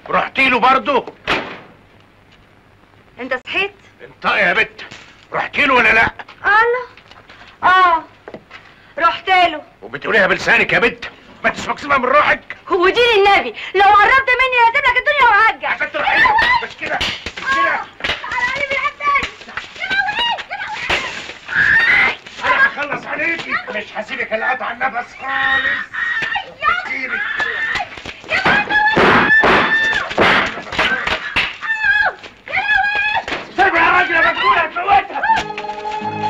رحتي له برضه انت صحيت انطقي يا بت رحتي له ولا لا الله اه رحت له وبتقوليها بلسانك يا بت ما تسمك سيبها من روحك ودين النبي لو قربت مني هسيب لك الدنيا وهرجع عشان تروحي له مش كده مش كده انا هخلص عليكي مش هسيبك الا قطع النفس خالص سيبك سيبها يا راجل يا مجنونه هتموتها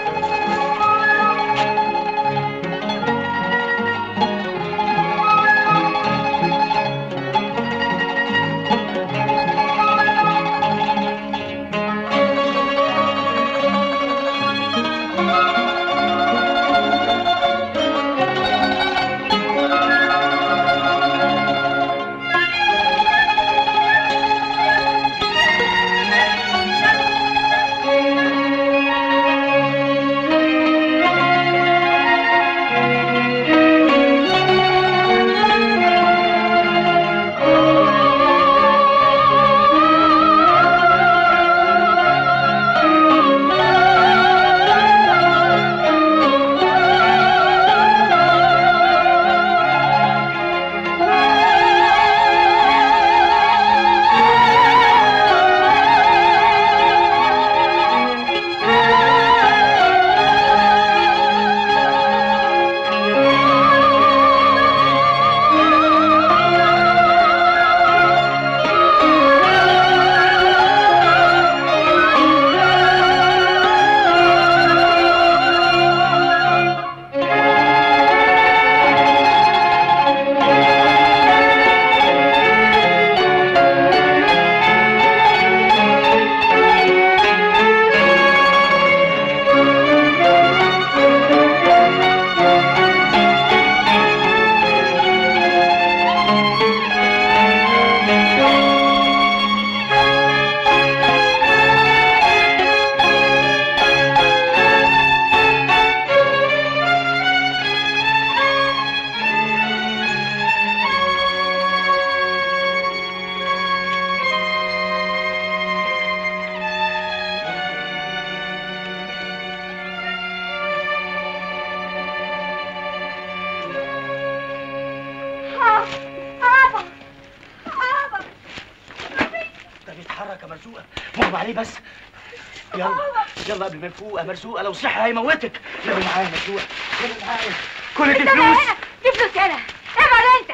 بابا بابا ده بيتحرك يا مرزوقه مغمى عليه بس يلا يلا قبل ما يفوق يا مرزوقه لو صحي هيموتك يلا معايا يا مرزوقه يلا معايا كل دي انت فلوس هنا دي فلوس هنا ابعد انت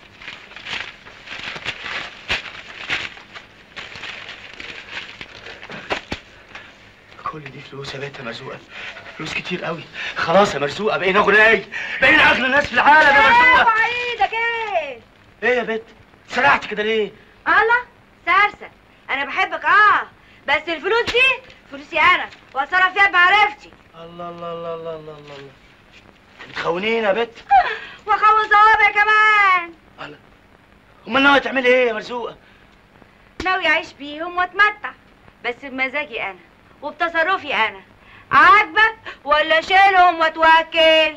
كل دي فلوس يا بنت يا مرزوقه فلوس كتير قوي خلاص يا مرزوقه بقينا غناي بقينا اغنى ناس في العالم يا مرزوقه ارفع ايدك ايه ايه يا بنت سرعت كده ليه الله سرسة انا بحبك اه بس الفلوس دي فلوسي انا واتصرف فيها بمعرفتي الله الله الله الله الله الله الله بتخونين يا بنت واخوض صوابع كمان امال ناويه تعملي ايه يا مرزوقه ناوي اعيش بيهم واتمتع بس بمزاجي انا وبتصرفي انا عاجبك ولا شيلهم واتوكل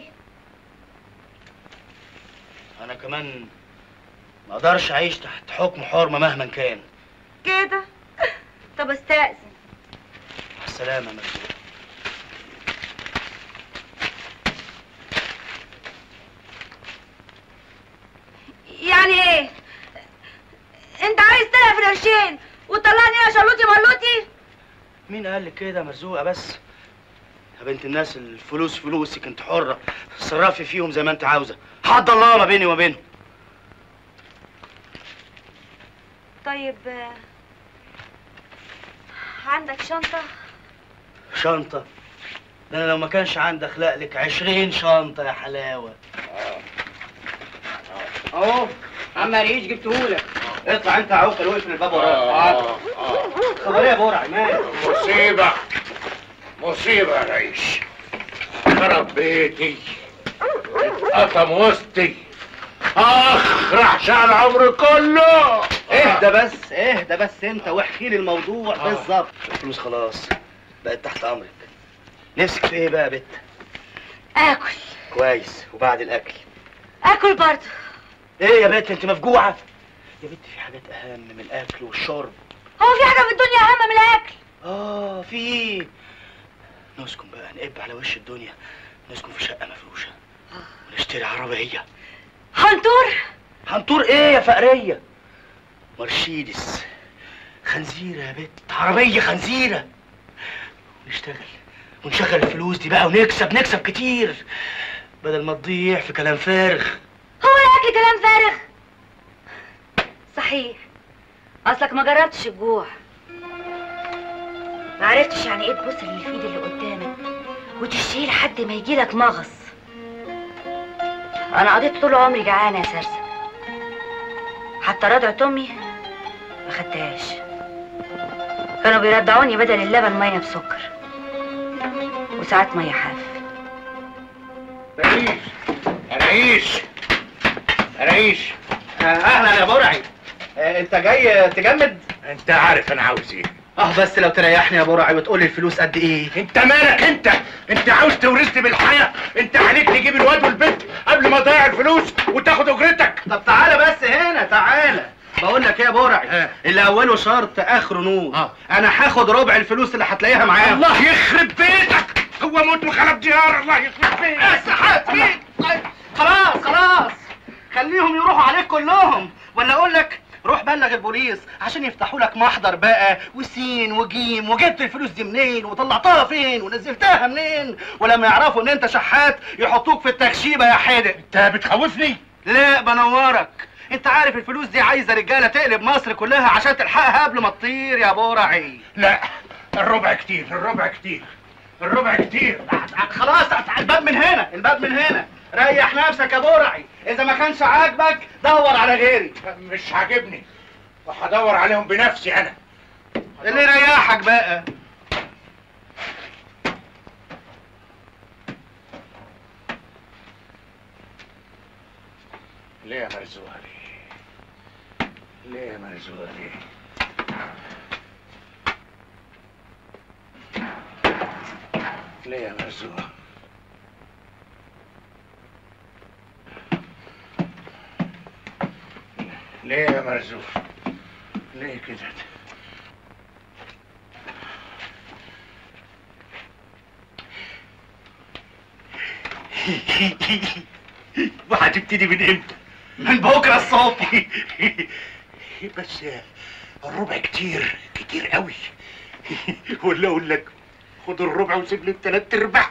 انا كمان ما اقدرش اعيش تحت حكم حرمه مهما كان كده طب استأذن مع السلامه يا مرزوقه يعني ايه انت عايز تلعب في القرشين وتطلعني انا شلوتي ملوتي مين قال لك كده يا مرزوقه بس يا بنت الناس الفلوس فلوسك انت حره صرفي فيهم زي ما انت عاوزه حد الله ما بيني وما بينهم طيب آه، عندك شنطة شنطه ده انا لو ما كانش عندي اخلاق لك عشرين شنطه يا حلاوه اهو عم ريش جبتهولك اطلع انت عوكل واقفل الباب وراك خبر ايه يا برع مالك مصيبة مصيبة يا ريش خرب بيتي اتقطم وسطي اخ راح شعر العمر كله اهدى بس اهدى بس انت واحكي لي الموضوع بالظبط الفلوس خلاص بقت تحت امرك نفسك في ايه بقى يا بت اكل كويس وبعد الاكل اكل برضه ايه يا بت انت مفجوعه يا بنت في حاجات اهم من الاكل والشرب هو في حاجه في الدنيا اهم من الاكل اه في نسكن بقى نقب على وش الدنيا نسكن في شقه مفروشه ونشتري عربيه هنطور هنطور ايه يا فقريه مرشيدس خنزيره يا بت عربيه خنزيره ونشتغل ونشغل الفلوس دي بقى ونكسب نكسب كتير بدل ما تضيع في كلام فارغ هو الاكل كلام فارغ صحيح اصلك ما جربتش الجوع ما عرفتش يعني ايه تبص اللي في ايد اللي قدامك وتشتهي لحد ما يجيلك مغص انا قضيت طول عمري جعانه يا سرسة حتى رضعة امي ما خدتهاش كانوا بيرضعوني بدل اللبن ميه بسكر وساعات ميه حاف رئيس رئيس رئيس اهلا يا برعي انت جاي تجمد انت عارف انا عاوز ايه اه بس لو تريحني يا برعي وتقول لي الفلوس قد ايه انت مالك انت انت عاوز تورثني بالحياه انت عليك تجيب الواد والبنت قبل ما تضيع الفلوس وتاخد اجرتك طب تعالى بس هنا تعالى بقول لك ايه يا برعي اه. اللي اوله شرط اخره نور اه. انا هاخد ربع الفلوس اللي هتلاقيها معايا الله يخرب بيتك هو موت وخلف ديار الله يخرب بيتك خلاص خلاص خليهم يروحوا عليك كلهم ولا اقول لك روح بلغ البوليس عشان يفتحوا لك محضر بقى وسين وجيم وجبت الفلوس دي منين وطلعتها فين ونزلتها منين ولما يعرفوا ان انت شحات يحطوك في التخشيبه يا حدق انت بتخوفني لا بنورك انت عارف الفلوس دي عايزه رجاله تقلب مصر كلها عشان تلحقها قبل ما تطير يا برعي لا الربع كتير الربع كتير الربع كتير خلاص الباب من هنا الباب من هنا ريح نفسك يا برعي اذا ما كانش عاجبك دور على غيري مش عاجبني وهدور عليهم بنفسي انا اللي يريحك بقى ليه يا مرزوقة ليه؟ ليه يا مرزوقة ليه؟ ليه يا مرزوقة؟ ليه يا مرزوق؟ ليه كده؟ وهتبتدي من امتى؟ من بكره الصبح بس الربع كتير كتير قوي ولا اقول لك خد الربع وسيب لي التلات ارباع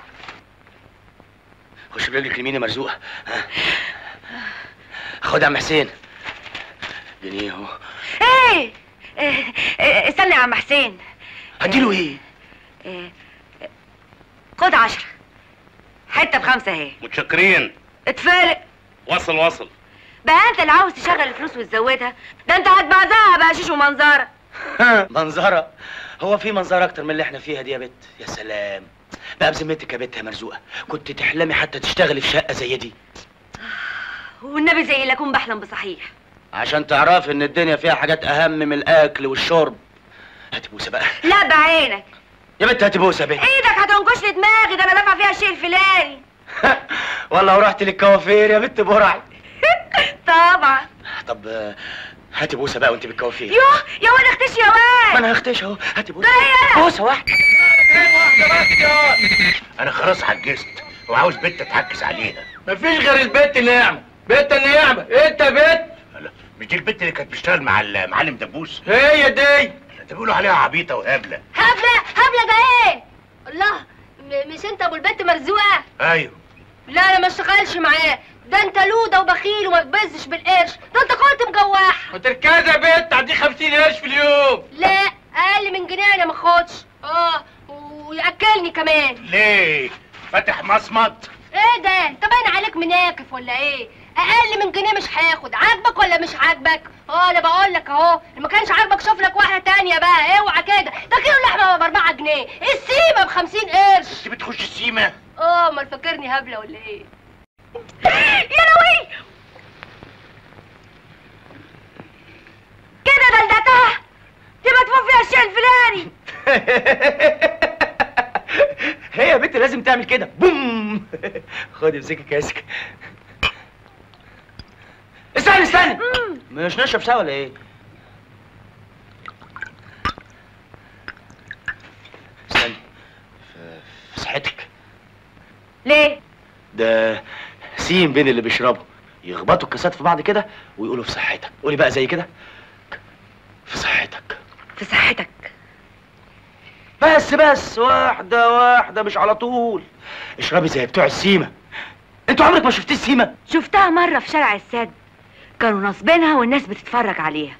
خش برجلك اليمين يا مرزوقه ها. خد يا عم حسين جنيه اهو ايه إيه، إيه، استنى يا عم حسين هديله ايه؟ إيه، خد عشرة حتة بخمسة اهي متشكرين اتفرق وصل وصل بقى انت اللي عاوز تشغل الفلوس وتزودها ده انت هتبعزها بقى شيش ومنظرة منظرة هو في منظرة أكتر من اللي احنا فيها دي يا بت يا سلام بقى بذمتك يا بت يا مرزوقة كنت تحلمي حتى تشتغلي في شقة زي دي والنبي زي اللي اكون بحلم بصحيح عشان تعرفي إن الدنيا فيها حاجات أهم من الأكل والشرب هاتي بوسة بقى لا بعينك يا بت هاتي بوسة يا بت ايدك هتنكش لي دماغي ده انا دافع فيها الشيء الفلاني والله ورحت للكوافير يا بت برعي طبعا طب آه، هاتي بوسة بقى وانت بالكوافير يوه يا واد اختش يا ما واد انا هختش اهو هاتي بوسة ده هي أنا. بوسة واحدة انا خلاص عجزت وعاوز بنت اتعكس عليها مفيش غير البت نعمة بت النعمة انت بت لا، مش دي البنت اللي كانت بتشتغل مع المعلم دبوس هي دي ده بيقولوا عليها عبيطه وهبله هبلة هبلة ده ايه؟ الله م- مش انت ابو البت مرزوقة؟ ايوه لا انا ما اشتغلش معاه ده انت لودة وبخيل وما تبزش بالقرش ده انت كنت مجوح وتركازة بت عندي خمسين قرش في اليوم لا اقل من جنيه انا ما اخدش اه وياكلني كمان ليه فاتح مصمت ايه ده انت باين عليك مناكف ولا ايه اقل من جنيه مش هاخد عاجبك ولا مش عاجبك اه انا بقول لك اهو ما كانش عاجبك شوف لك واحده تانية بقى اوعى كده ده كيلو اللحمه ب 4 جنيه السيمه ب 50 قرش انت بتخش السيمه اه امال فاكرني هبله ولا ايه يا لوي كده دلدتها دي مدفوع فيها الشيء الفلاني هي يا بنت لازم تعمل كده بوم خد امسكي كاسك استنى استنى مم. مش نشرب سوا ولا ايه استني في- في صحتك ليه ده سيم بين اللي بيشربوا يخبطوا الكاسات في بعض كده ويقولوا في صحتك قولي بقى زي كده في صحتك في صحتك بس بس واحدة واحدة مش على طول اشربي زي بتوع السيمة انتوا عمرك ما شفتيه السيمة شفتها مرة في شارع السد كانوا ناصبينها والناس بتتفرج عليها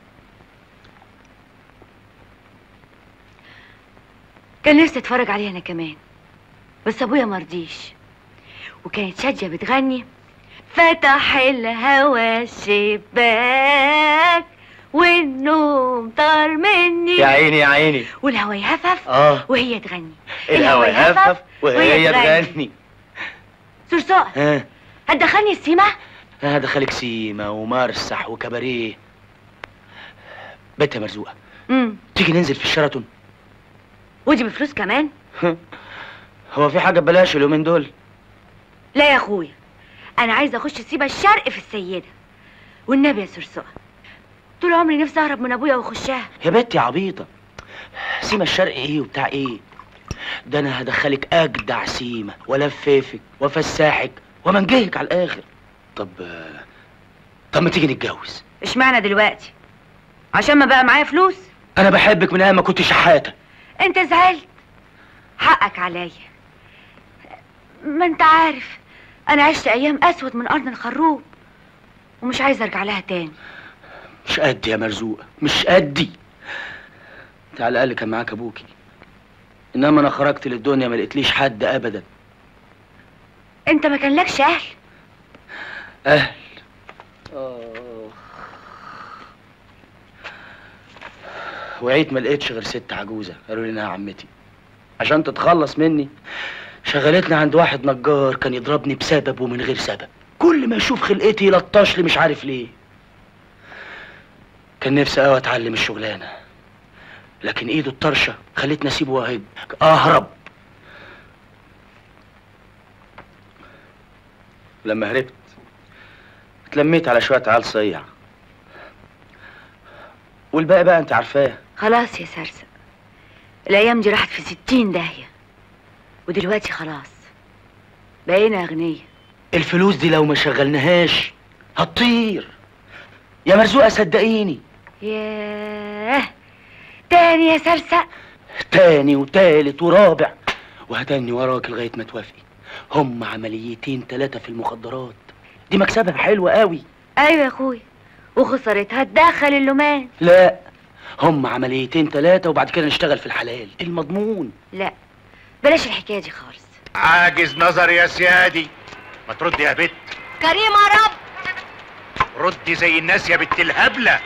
كان نفسي اتفرج عليها انا كمان بس ابويا مرضيش وكانت شادية بتغني فتح الهوى الشباك والنوم طار مني يا عيني يا عيني والهوا يهفف اه وهي تغني الهوا يهفف وهي تغني سرسوق ها هتدخلني السيما ها دخلك سيمة ومرسح وكباريه بنت يا مرزوقة امم تيجي ننزل في الشيراتون ودي بفلوس كمان هو في حاجة ببلاش اليومين دول لا يا اخويا انا عايزه اخش سيبا الشرق في السيده والنبي يا سرسوق طول عمري نفسي اهرب من ابويا واخشها يا بنت يا عبيطة سيما الشرق ايه وبتاع ايه ده انا هدخلك اجدع سيما والففك وافسحك ومنجهك على الاخر طب آه، طب ما تيجي نتجوز اشمعنى دلوقتي عشان ما بقى معايا فلوس انا بحبك من ايام ما كنت شحاتة انت زعلت حقك عليا ما انت عارف انا عشت ايام اسود من ارض الخروب ومش عايزه ارجع لها تاني مش قدي يا مرزوقة مش قدي انت على الاقل كان معاك ابوكي انما انا خرجت للدنيا ما لقيتليش حد ابدا انت ما كان لكش اهل اهل وعيت ما لقيتش غير ست عجوزه قالوا لي انها عمتي عشان تتخلص مني شغلتني عند واحد نجار كان يضربني بسبب ومن غير سبب كل ما يشوف خلقتي يلطش لي مش عارف ليه كان نفسي قوي اتعلم الشغلانه لكن ايده الطرشه خلتني اسيبه واهج اهرب لما هربت اتلميت على شويه عيال صيع والباقي بقى انت عارفاه خلاص يا سرسق الايام دي راحت في ستين داهيه ودلوقتي خلاص بقينا اغنياء الفلوس دي لو ما شغلناهاش هتطير يا مرزوقه صدقيني ياه تاني يا سرسق تاني وتالت ورابع وهتني وراك لغايه ما توافقي هم عمليتين تلاتة في المخدرات دي مكسبها حلو قوي ايوه يا اخويا وخسرتها تدخل اللومان لا هم عمليتين تلاتة وبعد كده نشتغل في الحلال المضمون لا بلاش الحكايه دي خالص عاجز نظر يا سيادي ما تردي يا بت كريم يا رب ردي زي الناس يا بت الهبلة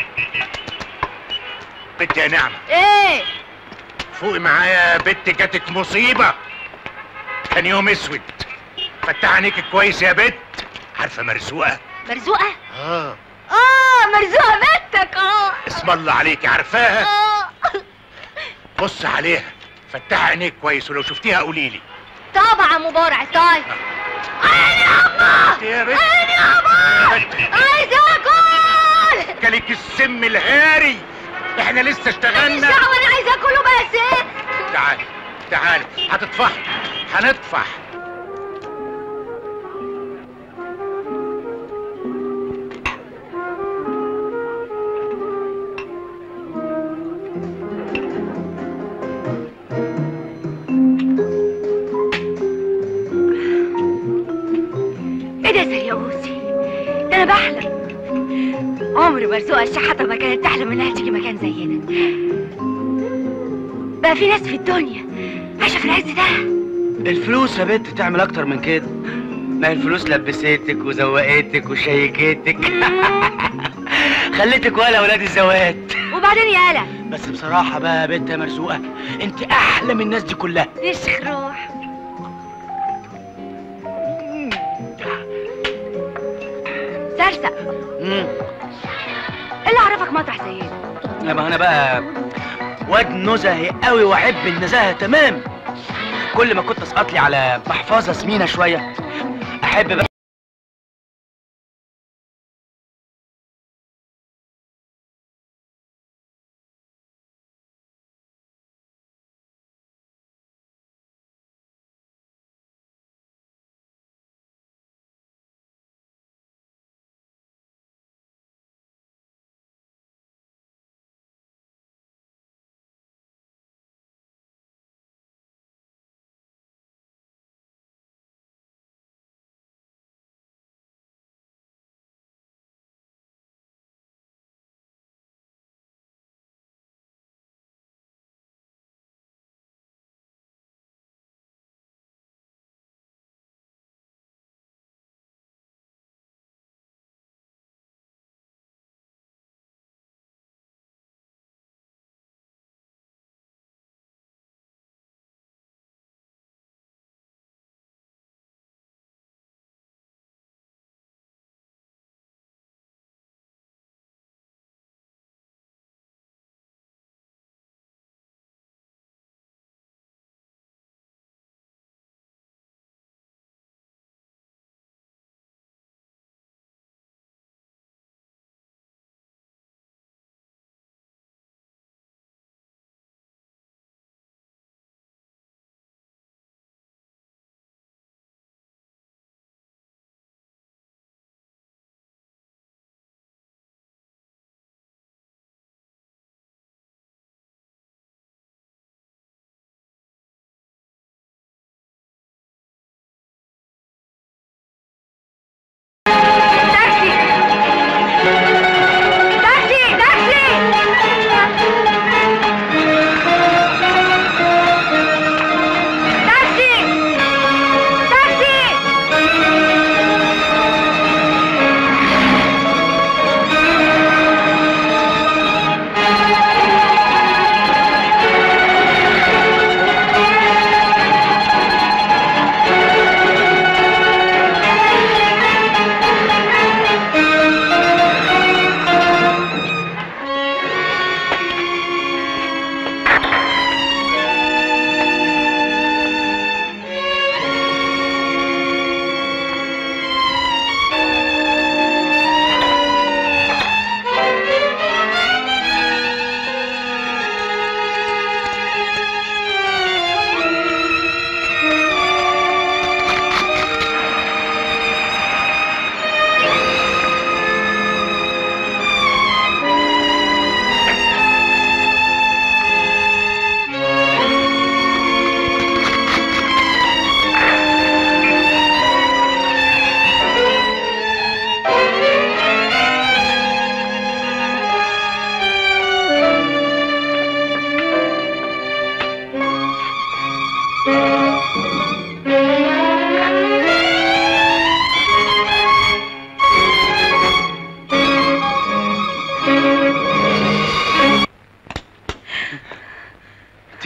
بت يا نعمة ايه فوقي معايا يا بت جاتك مصيبة كان يوم اسود فتح عينيك كويس يا بت عارفة مرزوقة مرزوقه اه اه مرزوقه بنتك اه اسم الله عليك عارفاها اه بص عليها فتح عينيك كويس ولو شفتيها قولي لي طبعا مبارع طيب عيني يابا يا بت عيني يابا يا بت عايز اكل جالك السم الهاري احنا لسه ماليش اشتغلنا دعوه انا عايز اكله بس ايه تعال تعال هتطفح هنطفح ايه ده يا سرياوسي ده انا بحلم عمري مرزوقه الشحاته ما كانت تحلم انها تيجي مكان زي ده بقى في ناس في الدنيا عايشه في العز ده الفلوس يا بنت تعمل اكتر من كده ما هي الفلوس لبستك وزوقتك وشيكتك خليتك ولا ولاد الزوات وبعدين يا قلق بس بصراحة بقى يا بنت يا مرزوقة انت احلى من الناس دي كلها نشخ روح سرسق مم. ايه اللي عرفك مطرح زي ده لما انا بقى واد نزهي قوي واحب النزاهة تمام كل ما كنت اسقط لي على محفظة سمينة شوية احب بقى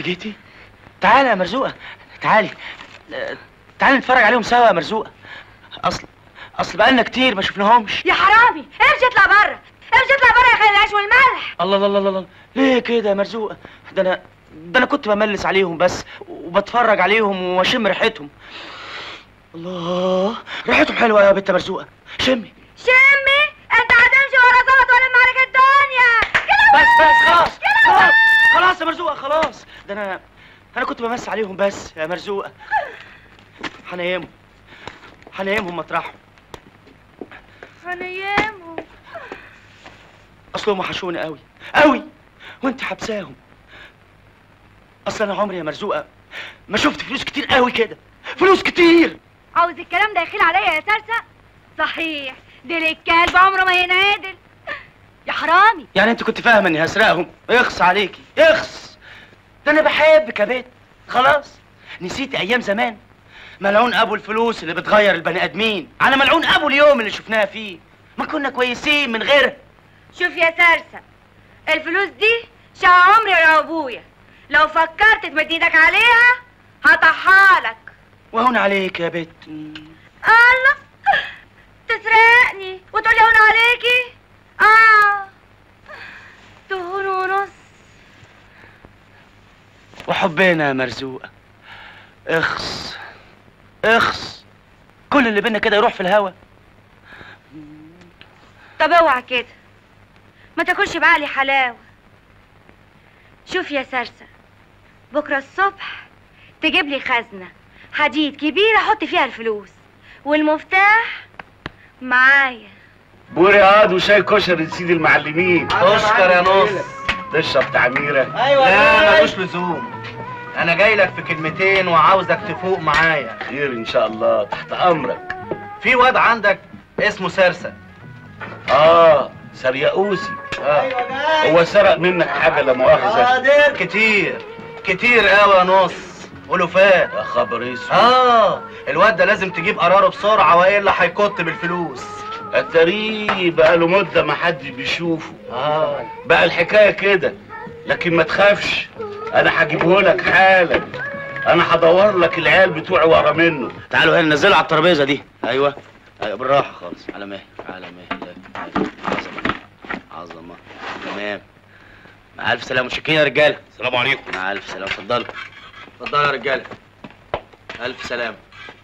جيتي تعالي يا مرزوقه تعالي آه، تعالي نتفرج عليهم سوا يا مرزوقه اصل اصل بقالنا كتير ما شفناهمش يا حرامي امشي اطلع بره امشي اطلع بره يا خالي العيش والملح الله الله الله الله ليه كده يا مرزوقه ده انا ده انا كنت بملس عليهم بس وبتفرج عليهم واشم ريحتهم الله ريحتهم حلوه يا بنت مرزوقه شمي شمي انت هتمشي ورا ظبط ولا معركة الدنيا بس بس خلاص خلاص خلاص يا مرزوقه خلاص ده انا انا كنت بمس عليهم بس يا مرزوقه هنيمهم هنيمهم مطرحهم هنيمهم اصلهم وحشوني قوي قوي وانت حبساهم اصل انا عمري يا مرزوقه ما شفت فلوس كتير قوي كده فلوس كتير عاوز الكلام ده يخيل عليا يا سرسة صحيح ديل الكلب عمره ما ينعدل يا حرامي يعني انت كنت فاهمه اني هسرقهم اخص عليكي اخص ده انا بحبك يا بنت خلاص نسيتي ايام زمان ملعون ابو الفلوس اللي بتغير البني ادمين على ملعون ابو اليوم اللي شفناها فيه ما كنا كويسين من غيرها شوف يا سرسة الفلوس دي شقى عمري ولا ابويا لو فكرت تمد ايدك عليها هطحها لك وهون عليك يا بت الله تسرقني وتقولي هون عليكي اه تهون ونص وحبنا يا مرزوقه اخص اخص كل اللي بينا كده يروح في الهوا طب اوعى كده ما تاكلش بعقلي حلاوه شوف يا سرسة بكره الصبح تجيب لي خزنه حديد كبيره احط فيها الفلوس والمفتاح معايا بوري عاد وشاي كشري سيدي المعلمين اشكر يا نص تشرب تعميره لا ملوش لزوم انا جاي لك في كلمتين وعاوزك تفوق معايا خير ان شاء الله تحت امرك في واد عندك اسمه سرسة اه سرياوسي آه. هو سرق منك حاجه لا مؤاخذه كتير كتير قوي يا نص ولفات يا خبر اسود اه الواد ده لازم تجيب قراره بسرعه والا هيكت بالفلوس التاريخ بقى له مده ما حد بيشوفه اه بقى الحكايه كده لكن ما تخافش انا هجيبه لك حالا انا هدور لك العيال بتوعي ورا منه تعالوا هنا نزلوا على الترابيزه دي ايوه ايوه بالراحه خالص على مهلك على مهلك عظمه عظمه تمام مع الف سلامه متشكرين يا رجاله السلام عليكم مع الف سلامه اتفضلوا اتفضلوا يا رجاله الف سلامه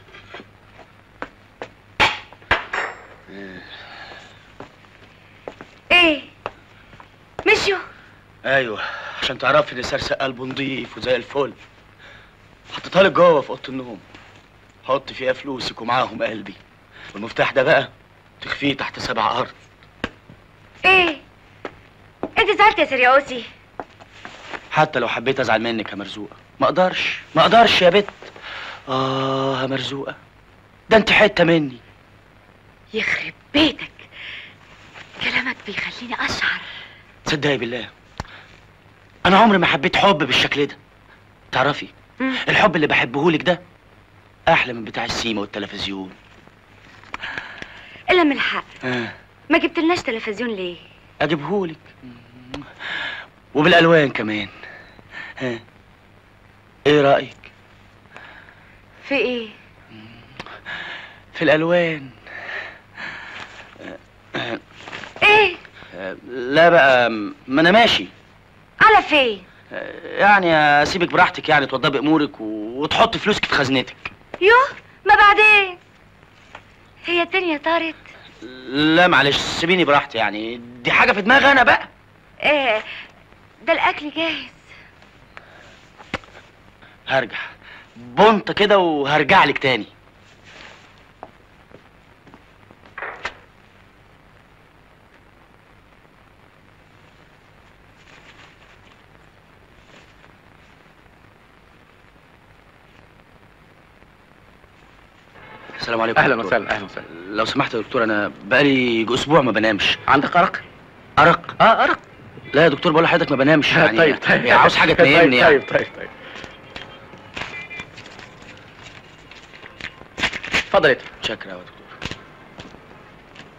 ايه مشيوا ايوه عشان تعرفي ان سرسق قلبه نضيف وزي الفل حطيتها لك جوه في اوضه النوم حط فيها فلوسك ومعاهم قلبي والمفتاح ده بقى تخفيه تحت سبع ارض ايه انت زعلت يا سرياوسي حتى لو حبيت ازعل منك يا مرزوقه ما اقدرش ما اقدرش يا بت اه يا مرزوقه ده انت حته مني يخرب بيتك كلامك بيخليني اشعر تصدقي بالله انا عمري ما حبيت حب بالشكل ده تعرفي مم. الحب اللي بحبهولك ده احلى من بتاع السيما والتلفزيون الا من الحق آه. ما جبتلناش تلفزيون ليه اجيبهولك وبالالوان كمان ها ايه رايك في ايه في الالوان آه، ايه آه، لا بقى ما انا ماشي على فين آه، يعني اسيبك براحتك يعني توضبي امورك و- وتحط فلوسك في خزنتك يوه ما بعدين هي الدنيا طارت لا معلش سيبيني براحتي يعني دي حاجه في دماغي انا بقى ايه ده الاكل جاهز هرجع بنطة كده وهرجع لك تاني السلام عليكم اهلا دكتور. وسهلا اهلا وسهلا لو سمحت يا دكتور انا بقالي يجي اسبوع ما بنامش عندك ارق؟ ارق اه ارق لا يا دكتور بقول لحضرتك ما بنامش يعني طيب طيب عاوز حاجه طيب تنيمني يعني طيب طيب طيب اتفضل يا شكرا يا دكتور